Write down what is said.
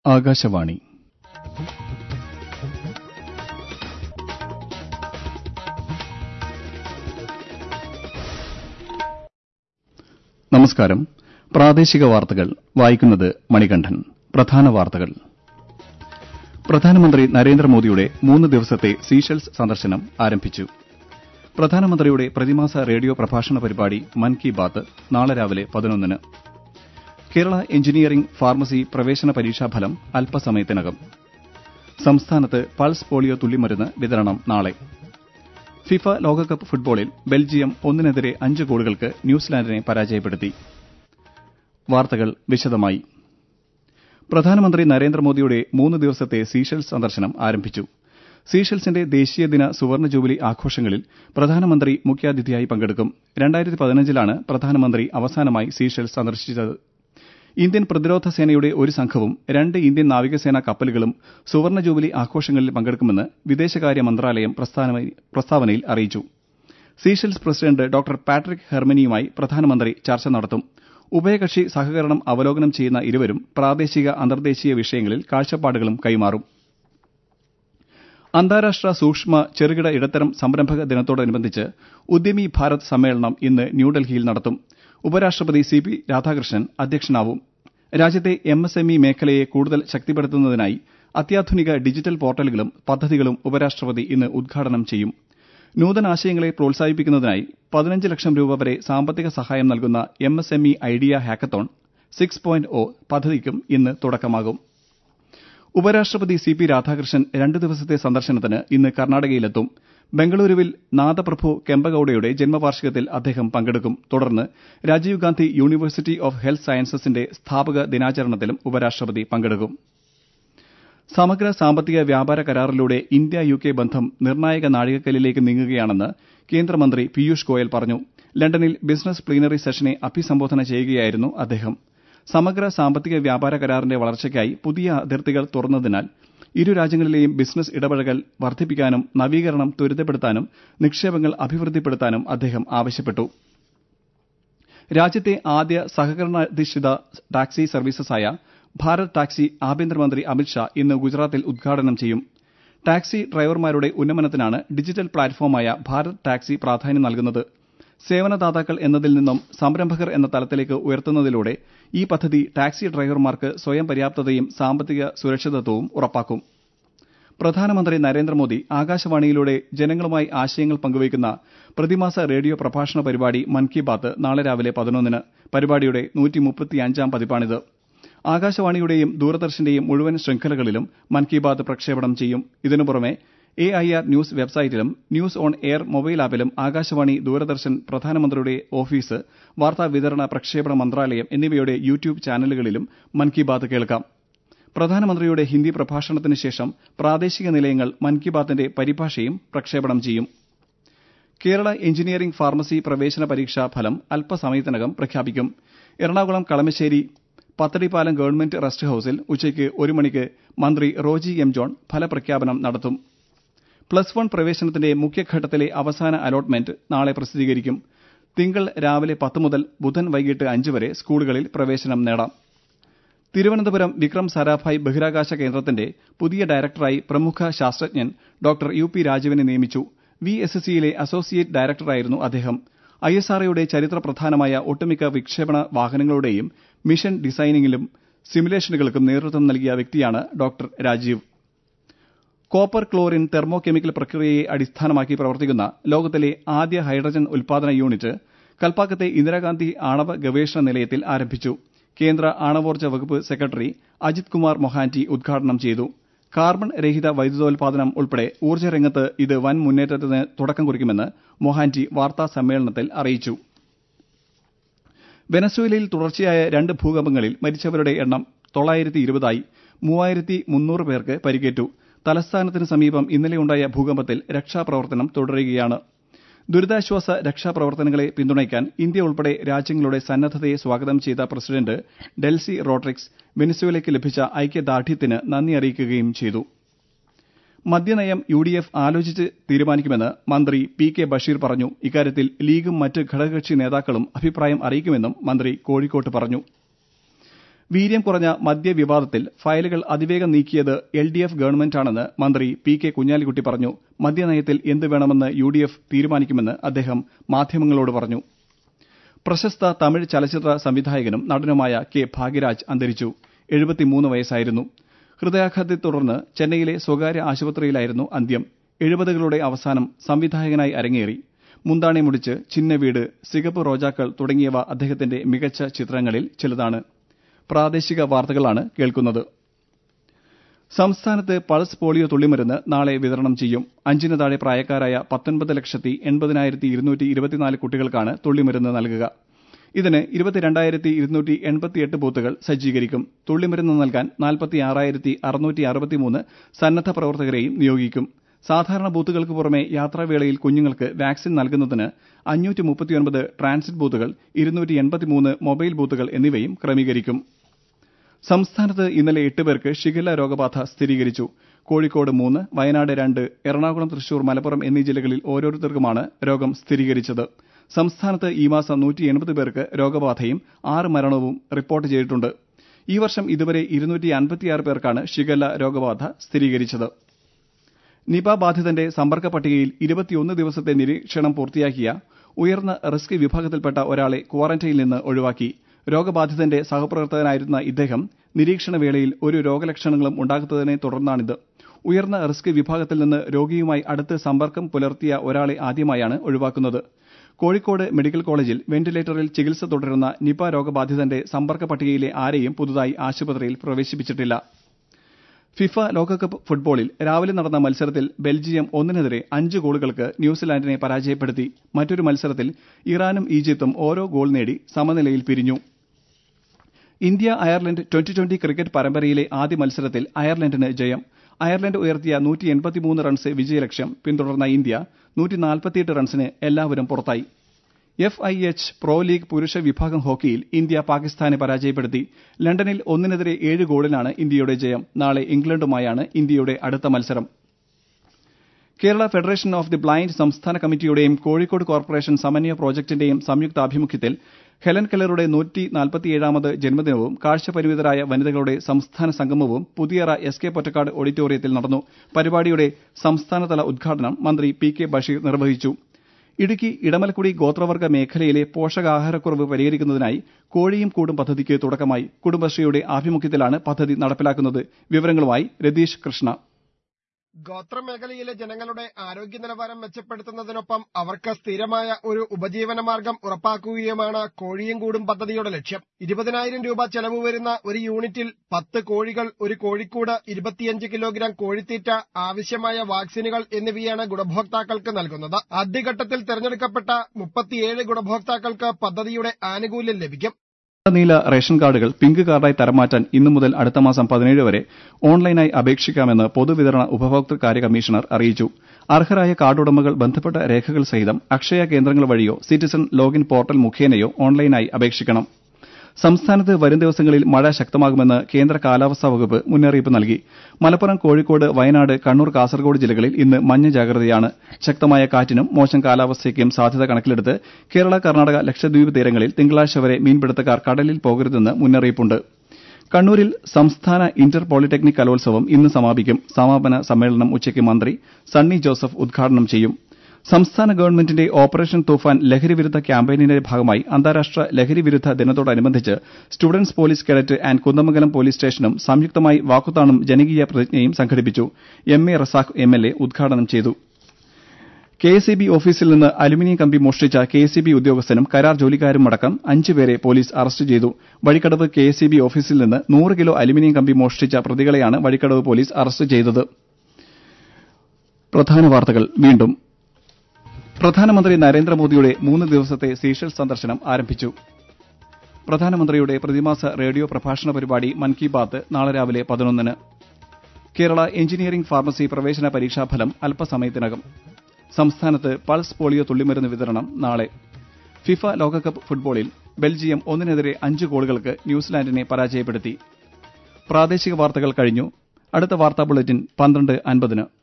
ആകാശവാണി നമസ്കാരം പ്രാദേശിക വാർത്തകൾ വായിക്കുന്നത് മണികണ്ഠൻ പ്രധാന വാർത്തകൾ പ്രധാനമന്ത്രി നരേന്ദ്രമോദിയുടെ മൂന്ന് ദിവസത്തെ സീഷെൽസ് സന്ദർശനം ആരംഭിച്ചു പ്രധാനമന്ത്രിയുടെ പ്രതിമാസ റേഡിയോ പ്രഭാഷണ പരിപാടി മൻ കി ബാത്ത് നാളെ രാവിലെ പതിനൊന്നിന് കേരള എഞ്ചിനീയറിംഗ് ഫാർമസി പ്രവേശന പരീക്ഷാഫലം അല്പസമയത്തിനകം സംസ്ഥാനത്ത് പൾസ് പോളിയോ തുള്ളിമരുന്ന് വിതരണം നാളെ ഫിഫ ലോകകപ്പ് ഫുട്ബോളിൽ ബെൽജിയം ഒന്നിനെതിരെ അഞ്ച് ഗോളുകൾക്ക് ന്യൂസിലാൻഡിനെ പരാജയപ്പെടുത്തി വാർത്തകൾ വിശദമായി പ്രധാനമന്ത്രി നരേന്ദ്രമോദിയുടെ മൂന്ന് ദിവസത്തെ സീഷെൽസ് സന്ദർശനം ആരംഭിച്ചു സീഷെൽസിന്റെ ദേശീയ ദിന സുവർണ ജൂബിലി ആഘോഷങ്ങളിൽ പ്രധാനമന്ത്രി മുഖ്യാതിഥിയായി പങ്കെടുക്കും രണ്ടായിരത്തി പതിനഞ്ചിലാണ് പ്രധാനമന്ത്രി അവസാനമായി സീഷെൽസ് സന്ദർശിച്ചത് ഇന്ത്യൻ പ്രതിരോധ സേനയുടെ ഒരു സംഘവും രണ്ട് ഇന്ത്യൻ നാവികസേനാ കപ്പലുകളും സുവർണ ജൂബിലി ആഘോഷങ്ങളിൽ പങ്കെടുക്കുമെന്ന് വിദേശകാര്യ മന്ത്രാലയം പ്രസ്താവനയിൽ അറിയിച്ചു സീഷെൽസ് പ്രസിഡന്റ് ഡോക്ടർ പാട്രിക് ഹെർമനിയുമായി പ്രധാനമന്ത്രി ചർച്ച നടത്തും ഉഭയകക്ഷി സഹകരണം അവലോകനം ചെയ്യുന്ന ഇരുവരും പ്രാദേശിക അന്തർദേശീയ വിഷയങ്ങളിൽ കാഴ്ചപ്പാടുകളും കൈമാറും അന്താരാഷ്ട്ര സൂക്ഷ്മ ചെറുകിട ഇടത്തരം സംരംഭക ദിനത്തോടനുബന്ധിച്ച് ഉദ്യമി ഭാരത് സമ്മേളനം ഇന്ന് ന്യൂഡൽഹിയിൽ നടത്തും ഉപരാഷ്ട്രപതി സി പി രാധാകൃഷ്ണൻ അധ്യക്ഷനാവും രാജ്യത്തെ എംഎസ്എംഇ മേഖലയെ കൂടുതൽ ശക്തിപ്പെടുത്തുന്നതിനായി അത്യാധുനിക ഡിജിറ്റൽ പോർട്ടലുകളും പദ്ധതികളും ഉപരാഷ്ട്രപതി ഇന്ന് ഉദ്ഘാടനം ചെയ്യും നൂതനാശയങ്ങളെ പ്രോത്സാഹിപ്പിക്കുന്നതിനായി പതിനഞ്ച് ലക്ഷം രൂപ വരെ സാമ്പത്തിക സഹായം നൽകുന്ന MSME idea hackathon six point O പദ്ധതിക്കും ഇന്ന് തുടക്കമാകും ഉപരാഷ്ട്രപതി സി പി രാധാകൃഷ്ണൻ രണ്ട് ദിവസത്തെ സന്ദർശനത്തിന് ഇന്ന് കർണാടകയിലെത്തും ബംഗളൂരുവിൽ നാദപ്രഭു കെമ്പഗൌഡയുടെ ജന്മവാർഷികത്തിൽ അദ്ദേഹം പങ്കെടുക്കും തുടർന്ന് Rajiv Gandhi university of health സയൻസസിന്റെ സ്ഥാപക ദിനാചരണത്തിലും ഉപരാഷ്ട്രപതി പങ്കെടുക്കും സമഗ്ര സാമ്പത്തിക വ്യാപാര കരാറിലൂടെ ഇന്ത്യ യു കെ ബന്ധം നിർണായക നാഴികക്കല്ലിലേക്ക് നീങ്ങുകയാണെന്ന് കേന്ദ്രമന്ത്രി പീയൂഷ് ഗോയൽ പറഞ്ഞു ലണ്ടനിൽ ബിസിനസ് പ്ലീനറി സെഷനെ അഭിസംബോധന ചെയ്യുകയായിരുന്നു അദ്ദേഹം സമഗ്ര സാമ്പത്തിക വ്യാപാര കരാറിന്റെ വളർച്ചയ്ക്കായി പുതിയ അതിർത്തികൾ തുറന്നതിനാൽ ഇരു രാജ്യങ്ങളിലെയും ബിസിനസ് ഇടപഴകൽ വർദ്ധിപ്പിക്കാനും നവീകരണം ത്വരിതപ്പെടുത്താനും നിക്ഷേപങ്ങൾ അഭിവൃദ്ധിപ്പെടുത്താനും അദ്ദേഹം ആവശ്യപ്പെട്ടു രാജ്യത്തെ ആദ്യ സഹകരണാധിഷ്ഠിത ടാക്സി സർവീസസായ ഭാരത് ടാക്സി ആഭ്യന്തരമന്ത്രി അമിത്ഷാ ഇന്ന് ഗുജറാത്തിൽ ഉദ്ഘാടനം ചെയ്യും ടാക്സി ഡ്രൈവർമാരുടെ ഉന്നമനത്തിനാണ് ഡിജിറ്റൽ പ്ലാറ്റ്ഫോമായ ഭാരത് ടാക്സി പ്രാധാന്യം നൽകുന്നത് സേവനദാതാക്കൾ എന്നതിൽ നിന്നും സംരംഭകർ എന്ന തലത്തിലേക്ക് ഉയർത്തുന്നതിലൂടെ ഈ പദ്ധതി ടാക്സി ഡ്രൈവർമാർക്ക് സ്വയം പര്യാപ്തതയും സാമ്പത്തിക സുരക്ഷിതത്വവും ഉറപ്പാക്കും പ്രധാനമന്ത്രി നരേന്ദ്രമോദി ആകാശവാണിയിലൂടെ ജനങ്ങളുമായി ആശയങ്ങൾ പങ്കുവയ്ക്കുന്ന പ്രതിമാസ റേഡിയോ പ്രഭാഷണ പരിപാടി മൻ കി ബാത്ത് നാളെ രാവിലെ പതിനൊന്നിന് പരിപാടിയുടെ നൂറ്റിമുപ്പത്തിയഞ്ചാം പതിപ്പാണിത് ആകാശവാണിയുടെയും ദൂരദർശന്റെയും മുഴുവൻ ശൃംഖലകളിലും മൻ കി ബാത്ത് പ്രക്ഷേപണം ചെയ്യും ഇതിനു പുറമെ എ ഐ ആർ ന്യൂസ് വെബ്സൈറ്റിലും ന്യൂസ് ഓൺ എയർ മൊബൈൽ ആപ്പിലും ആകാശവാണി ദൂരദർശൻ പ്രധാനമന്ത്രിയുടെ ഓഫീസ് വാർത്താ വിതരണ പ്രക്ഷേപണ മന്ത്രാലയം എന്നിവയുടെ യൂട്യൂബ് ചാനലുകളിലും മൻ കി ബാത്ത് കേൾക്കാം പ്രധാനമന്ത്രിയുടെ ഹിന്ദി പ്രഭാഷണത്തിന് ശേഷം പ്രാദേശിക നിലയങ്ങൾ മൻ കി ബാത്തിന്റെ പരിഭാഷയും പ്രക്ഷേപണം ചെയ്യും കേരള എഞ്ചിനീയറിംഗ് ഫാർമസി പ്രവേശന പരീക്ഷാ ഫലം അല്പസമയത്തിനകം പ്രഖ്യാപിക്കും എറണാകുളം കളമശ്ശേരി പത്തടിപ്പാലം ഗവൺമെന്റ് റെസ്റ്റ് ഹൌസിൽ ഉച്ചയ്ക്ക് ഒരു മണിക്ക് മന്ത്രി റോജി എം ജോൺ ഫലപ്രഖ്യാപനം നടത്തും പ്ലസ് വൺ പ്രവേശനത്തിന്റെ മുഖ്യഘട്ടത്തിലെ അവസാന അലോട്ട്മെന്റ് നാളെ പ്രസിദ്ധീകരിക്കും തിങ്കൾ രാവിലെ പത്ത് മുതൽ ബുധൻ വൈകിട്ട് അഞ്ച് വരെ സ്കൂളുകളിൽ പ്രവേശനം നേടാം തിരുവനന്തപുരം വിക്രം സാരാഭായ് ബഹിരാകാശ കേന്ദ്രത്തിന്റെ പുതിയ ഡയറക്ടറായി പ്രമുഖ ശാസ്ത്രജ്ഞൻ ഡോക്ടർ യു പി രാജുവിനെ നിയമിച്ചു വി എസ് എസ് സിയിലെ അസോസിയേറ്റ് ഡയറക്ടറായിരുന്നു അദ്ദേഹം ഐ എസ് ആർഒയുടെ ചരിത്രപ്രധാനമായ ഒട്ടുമിക്ക വിക്ഷേപണ വാഹനങ്ങളുടെയും മിഷൻ ഡിസൈനിംഗിലും സിമുലേഷനുകൾക്കും നേതൃത്വം നൽകിയ വ്യക്തിയാണ് doctor Rajeev copper chlorine thermo chemical പ്രക്രിയയെ അടിസ്ഥാനമാക്കി പ്രവർത്തിക്കുന്ന ലോകത്തിലെ ആദ്യ ഹൈഡ്രജൻ ഉൽപാദന യൂണിറ്റ് കൽപ്പാക്കത്തെ ഇന്ദിരാഗാന്ധി ആണവ ഗവേഷണ നിലയത്തിൽ ആരംഭിച്ചു കേന്ദ്ര ആണവോർജ്ജ വകുപ്പ് സെക്രട്ടറി അജിത് കുമാർ മൊഹാന്റി ഉദ്ഘാടനം ചെയ്തു കാർബൺ രഹിത വൈദ്യുതോൽപാദനം ഉൾപ്പെടെ ഊർജ്ജ രംഗത്ത് ഇത് വൻ മുന്നേറ്റത്തിന് തുടക്കം കുറിക്കുമെന്ന് മൊഹാന്റി വാർത്താ സമ്മേളനത്തിൽ അറിയിച്ചു വെനസ്വേലയിൽ തുടർച്ചയായ രണ്ട് ഭൂകമ്പങ്ങളിൽ മരിച്ചവരുടെ എണ്ണം തൊള്ളായിരത്തി ഇരുപതായി മൂവായിരത്തി മുന്നൂറ് പേർക്ക് പരിക്കേറ്റു തലസ്ഥാനത്തിന് സമീപം ഇന്നലെയുണ്ടായ ഭൂകമ്പത്തിൽ രക്ഷാപ്രവർത്തനം തുടരുകയാണ് ദുരിതാശ്വാസ രക്ഷാപ്രവർത്തനങ്ങളെ പിന്തുണയ്ക്കാൻ ഇന്ത്യ ഉൾപ്പെടെ രാജ്യങ്ങളുടെ സന്നദ്ധതയെ സ്വാഗതം ചെയ്ത പ്രസിഡന്റ് ഡെൽസി റോഡ്രിക്സ് വെനസ്വേലയ്ക്ക് ലഭിച്ച ഐക്യദാർഢ്യത്തിന് നന്ദി അറിയിക്കുകയും ചെയ്തു മദ്യനയം യു ഡി എഫ് ആലോചിച്ച് തീരുമാനിക്കുമെന്ന് മന്ത്രി പി കെ ബഷീർ പറഞ്ഞു ഇക്കാര്യത്തിൽ ലീഗും മറ്റ് ഘടകകക്ഷി നേതാക്കളും അഭിപ്രായം അറിയിക്കുമെന്നും മന്ത്രി കോഴിക്കോട്ട് പറഞ്ഞു വീര്യം കുറഞ്ഞ മദ്യവിവാദത്തിൽ ഫയലുകൾ അതിവേഗം നീക്കിയത് എൽ ഡി എഫ് ഗവൺമെന്റാണെന്ന് മന്ത്രി പി കെ കുഞ്ഞാലിക്കുട്ടി പറഞ്ഞു മദ്യനയത്തിൽ എന്ത് വേണമെന്ന് യു ഡി എഫ് തീരുമാനിക്കുമെന്ന് അദ്ദേഹം മാധ്യമങ്ങളോട് പറഞ്ഞു പ്രശസ്ത തമിഴ് ചലച്ചിത്ര സംവിധായകനും നടനുമായ കെ ഭാഗ്യരാജ് അന്തരിച്ചു എഴുപത്തിമൂന്ന് വയസ്സായിരുന്നു ഹൃദയാഘാതത്തെ തുടർന്ന് ചെന്നൈയിലെ സ്വകാര്യ ആശുപത്രിയിലായിരുന്നു അന്ത്യം എഴുപതുകളുടെ അവസാനം സംവിധായകനായി അരങ്ങേറി മുന്താണി മുടിച്ച് ചിന്ന വീട് സിഗപ്പ് റോജാക്കൾ തുടങ്ങിയവ അദ്ദേഹത്തിന്റെ മികച്ച ചിത്രങ്ങളിൽ ചിലതാണ് പ്രാദേശിക വാർത്തകളാണ് കേൾക്കുന്നത് സംസ്ഥാനത്ത് പൾസ് പോളിയോ തുള്ളിമരുന്ന് നാളെ വിതരണം ചെയ്യും അഞ്ചിന് താഴെ പ്രായക്കാരായ പത്തൊൻപത് ലക്ഷത്തി എൺപതിനായിരത്തി ഇരുന്നൂറ്റി ഇരുപത്തിനാല് കുട്ടികൾക്കാണ് തുള്ളിമരുന്ന് നൽകുക ഇതിന് ഇരുപത്തിരണ്ടായിരത്തി ഇരുന്നൂറ്റി എൺപത്തിയെട്ട് ബൂത്തുകൾ സജ്ജീകരിക്കും തുള്ളിമരുന്ന് നൽകാൻ നാൽപ്പത്തി ആറായിരത്തി അറുന്നൂറ്റി അറുപത്തിമൂന്ന് സന്നദ്ധ പ്രവർത്തകരെയും നിയോഗിക്കും സാധാരണ ബൂത്തുകൾക്ക് പുറമെ യാത്രാവേളയിൽ കുഞ്ഞുങ്ങൾക്ക് വാക്സിൻ നൽകുന്നതിന് അഞ്ഞൂറ്റി മുപ്പത്തിയൊൻപത് ട്രാൻസിറ്റ് ബൂത്തുകൾ ഇരുന്നൂറ്റി എൺപത്തിമൂന്ന് മൊബൈൽ ബൂത്തുകൾ എന്നിവയും ക്രമീകരിക്കും സംസ്ഥാനത്ത് ഇന്നലെ എട്ട് പേർക്ക് ഷിഗല്ല രോഗബാധ സ്ഥിരീകരിച്ചു കോഴിക്കോട് മൂന്ന് വയനാട് രണ്ട് എറണാകുളം തൃശൂർ മലപ്പുറം എന്നീ ജില്ലകളിൽ ഓരോരുത്തർക്കുമാണ് രോഗം സ്ഥിരീകരിച്ചത് സംസ്ഥാനത്ത് ഈ മാസം നൂറ്റി എൺപത് പേർക്ക് രോഗബാധയും ആറ് മരണവും റിപ്പോർട്ട് ചെയ്തിട്ടുണ്ട് ഈ വർഷം ഇതുവരെ ഇരുന്നൂറ്റി അൻപത്തിയാറ് പേർക്കാണ് ഷിഗല്ല രോഗബാധ സ്ഥിരീകരിച്ചത് നിപ ബാധിതന്റെ സമ്പർക്ക പട്ടികയിൽ ഇരുപത്തിയൊന്ന് ദിവസത്തെ നിരീക്ഷണം പൂർത്തിയാക്കിയ ഉയർന്ന റിസ്ക് വിഭാഗത്തിൽപ്പെട്ട ഒരാളെ ക്വാറന്റൈനിൽ നിന്ന് ഒഴിവാക്കി രോഗബാധിതന്റെ സഹപ്രവർത്തകനായിരുന്ന ഇദ്ദേഹം നിരീക്ഷണ വേളയിൽ ഒരു രോഗലക്ഷണങ്ങളും ഉണ്ടാകാത്തതിനെ തുടർന്നാണിത് ഉയർന്ന റിസ്ക് വിഭാഗത്തിൽ നിന്ന് രോഗിയുമായി അടുത്ത് സമ്പർക്കം പുലർത്തിയ ഒരാളെ ആദ്യമായാണ് ഒഴിവാക്കുന്നത് കോഴിക്കോട് മെഡിക്കൽ കോളേജിൽ വെന്റിലേറ്ററിൽ ചികിത്സ തുടരുന്ന നിപ രോഗബാധിതന്റെ സമ്പർക്ക പട്ടികയിലെ ആരെയും പുതുതായി ആശുപത്രിയിൽ പ്രവേശിപ്പിച്ചിട്ടില്ല ഫിഫ ലോകകപ്പ് ഫുട്ബോളിൽ രാവിലെ നടന്ന മത്സരത്തിൽ ബെൽജിയം ഒന്നിനെതിരെ അഞ്ച് ഗോളുകൾക്ക് ന്യൂസിലാൻഡിനെ പരാജയപ്പെടുത്തി മറ്റൊരു മത്സരത്തിൽ ഇറാനും ഈജിപ്തും ഓരോ ഗോൾ നേടി സമനിലയിൽ പിരിഞ്ഞു India Ireland twenty twenty cricket പരമ്പരയിലെ ആദ്യ മത്സരത്തിൽ അയർലൻഡിന് ജയം അയർലൻഡ് ഉയർത്തിയ നൂറ്റി എൺപത്തിമൂന്ന് റൺസ് വിജയലക്ഷ്യം പിന്തുടർന്ന ഇന്ത്യ നൂറ്റി നാൽപ്പത്തിയെട്ട് റൺസിന് എല്ലാവരും പുറത്തായി F I H pro league പുരുഷ വിഭാഗം ഹോക്കിയിൽ ഇന്ത്യ പാകിസ്ഥാനെ പരാജയപ്പെടുത്തി ലണ്ടനിൽ ഒന്നിനെതിരെ ഏഴ് ഗോളിനാണ് ഇന്ത്യയുടെ ജയം നാളെ ഇംഗ്ലണ്ടുമായാണ് ഇന്ത്യയുടെ അടുത്ത മത്സരം Kerala federation of the blind സംസ്ഥാന കമ്മിറ്റിയുടെയും കോഴിക്കോട് കോർപ്പറേഷൻ സമന്വയ പ്രോജക്ടിന്റെയും സംയുക്താഭിമുഖ്യത്തിൽ ഹെലൻ കെല്ലറുടെ നൂറ്റി നാൽപ്പത്തിയേഴാമത് ജന്മദിനവും കാഴ്ചപരിമിതരായ വനിതകളുടെ സംസ്ഥാന സംഗമവും പുതിയറ എസ് കെ പൊറ്റക്കാട് ഓഡിറ്റോറിയത്തിൽ നടന്നു പരിപാടിയുടെ സംസ്ഥാനതല ഉദ്ഘാടനം മന്ത്രി പി കെ ബഷീർ നിർവഹിച്ചു ഇടുക്കി ഇടമലക്കുടി ഗോത്രവർഗ മേഖലയിലെ പോഷകാഹാരക്കുറവ് പരിഹരിക്കുന്നതിനായി കോഴിയും കൂടും പദ്ധതിക്ക് തുടക്കമായി കുടുംബശ്രീയുടെ ആഭിമുഖ്യത്തിലാണ് പദ്ധതി നടപ്പിലാക്കുന്നത് വിവരങ്ങളുമായി രതീഷ് കൃഷ്ണ ഗോത്രമേഖലയിലെ ജനങ്ങളുടെ ആരോഗ്യ നിലവാരം മെച്ചപ്പെടുത്തുന്നതിനൊപ്പം അവർക്ക് സ്ഥിരമായ ഒരു ഉപജീവന മാർഗം ഉറപ്പാക്കുകയുമാണ് കോഴിയും കൂടും പദ്ധതിയുടെ ലക്ഷ്യം ഇരുപതിനായിരം രൂപ ചെലവ് വരുന്ന ഒരു യൂണിറ്റിൽ പത്ത് കോഴികൾ ഒരു കോഴിക്കൂട് ഇരുപത്തിയഞ്ച് കിലോഗ്രാം കോഴിത്തീറ്റ ആവശ്യമായ വാക്സിനുകൾ എന്നിവയാണ് ഗുണഭോക്താക്കൾക്ക് നൽകുന്നത് ആദ്യഘട്ടത്തിൽ തെരഞ്ഞെടുക്കപ്പെട്ട മുപ്പത്തിയേഴ് ഗുണഭോക്താക്കൾക്ക് പദ്ധതിയുടെ ആനുകൂല്യം ലഭിക്കും നീല റേഷൻ കാർഡുകൾ പിങ്ക് കാർഡായി തരംമാറ്റാൻ ഇന്നു മുതൽ അടുത്ത മാസം പതിനേഴ് വരെ ഓൺലൈനായി അപേക്ഷിക്കാമെന്ന് പൊതുവിതരണ ഉപഭോക്തൃ കാര്യ കമ്മീഷണർ അറിയിച്ചു അർഹരായ കാർഡുടമകൾ ബന്ധപ്പെട്ട രേഖകൾ സഹിതം അക്ഷയ കേന്ദ്രങ്ങൾ വഴിയോ സിറ്റിസൺ ലോഗിൻ പോർട്ടൽ മുഖേനയോ ഓൺലൈനായി അപേക്ഷിക്കണം സംസ്ഥാനത്ത് വരും ദിവസങ്ങളിൽ മഴ ശക്തമാകുമെന്ന് കേന്ദ്ര കാലാവസ്ഥാ വകുപ്പ് മുന്നറിയിപ്പ് നൽകി മലപ്പുറം കോഴിക്കോട് വയനാട് കണ്ണൂർ കാസർഗോഡ് ജില്ലകളിൽ ഇന്ന് മഞ്ഞ ജാഗ്രതയാണ് ശക്തമായ കാറ്റിനും മോശം കാലാവസ്ഥയ്ക്കും സാധ്യത കണക്കിലെടുത്ത് കേരള കർണാടക ലക്ഷദ്വീപ് തീരങ്ങളിൽ തിങ്കളാഴ്ച വരെ മീൻപിടുത്തക്കാർ കടലിൽ പോകരുതെന്ന് മുന്നറിയിപ്പുണ്ട് കണ്ണൂരിൽ സംസ്ഥാന ഇന്റർ പോളിടെക്നിക് കലോത്സവം ഇന്ന് സമാപിക്കും സമാപന സമ്മേളനം ഉച്ചയ്ക്ക് മന്ത്രി സണ്ണി ജോസഫ് ഉദ്ഘാടനം ചെയ്യും സംസ്ഥാന ഗവൺമെന്റിന്റെ ഓപ്പറേഷൻ തൂഫാൻ ലഹരിവിരുദ്ധ ക്യാമ്പയിനിന്റെ ഭാഗമായി അന്താരാഷ്ട്ര ലഹരിവിരുദ്ധ ദിനത്തോടനുബന്ധിച്ച് students police cadet and Kunnamangalam police സ്റ്റേഷനും സംയുക്തമായി വാക്കുത്താണും ജനകീയ പ്രതിജ്ഞയും സംഘടിപ്പിച്ചു M A Razak M L A ഉദ്ഘാടനം ചെയ്തു കെ എസ് ഇ ബി ഓഫീസിൽ നിന്ന് അലുമിനിയം കമ്പി മോഷ്ടിച്ച കെ എസ് ഇ ബി ഉദ്യോഗസ്ഥനും കരാർ ജോലിക്കാരും അടക്കം അഞ്ചുപേരെ പോലീസ് അറസ്റ്റ് ചെയ്തു Vazhikkadavu K S E B ഓഫീസിൽ നിന്ന് നൂറ് കിലോ അലുമിനിയം കമ്പി മോഷ്ടിച്ച പ്രതികളെയാണ് വഴിക്കടവ് പോലീസ് അറസ്റ്റ് ചെയ്തത് പ്രധാന വാർത്തകൾ വീണ്ടും പ്രധാനമന്ത്രി നരേന്ദ്രമോദിയുടെ മൂന്ന് ദിവസത്തെ സീഷെൽസ് സന്ദർശനം ആരംഭിച്ചു പ്രധാനമന്ത്രിയുടെ പ്രതിമാസ റേഡിയോ പ്രഭാഷണ പരിപാടി മൻ കി ബാത്ത് നാളെ രാവിലെ പതിനൊന്നിന് കേരള എഞ്ചിനീയറിംഗ് ഫാർമസി പ്രവേശന പരീക്ഷാഫലം അല്പസമയത്തിനകം സംസ്ഥാനത്ത് പൾസ് പോളിയോ തുള്ളിമരുന്ന് വിതരണം നാളെ ഫിഫ ലോകകപ്പ് ഫുട്ബോളിൽ ബെൽജിയം ഒന്നിനെതിരെ അഞ്ച് ഗോളുകൾക്ക് ന്യൂസിലാൻഡിനെ പരാജയപ്പെടുത്തി പ്രാദേശിക വാർത്തകൾ കഴിഞ്ഞു അടുത്ത വാർത്താ ബുള്ളറ്റിൻ പന്ത്രണ്ട് അൻപതിന്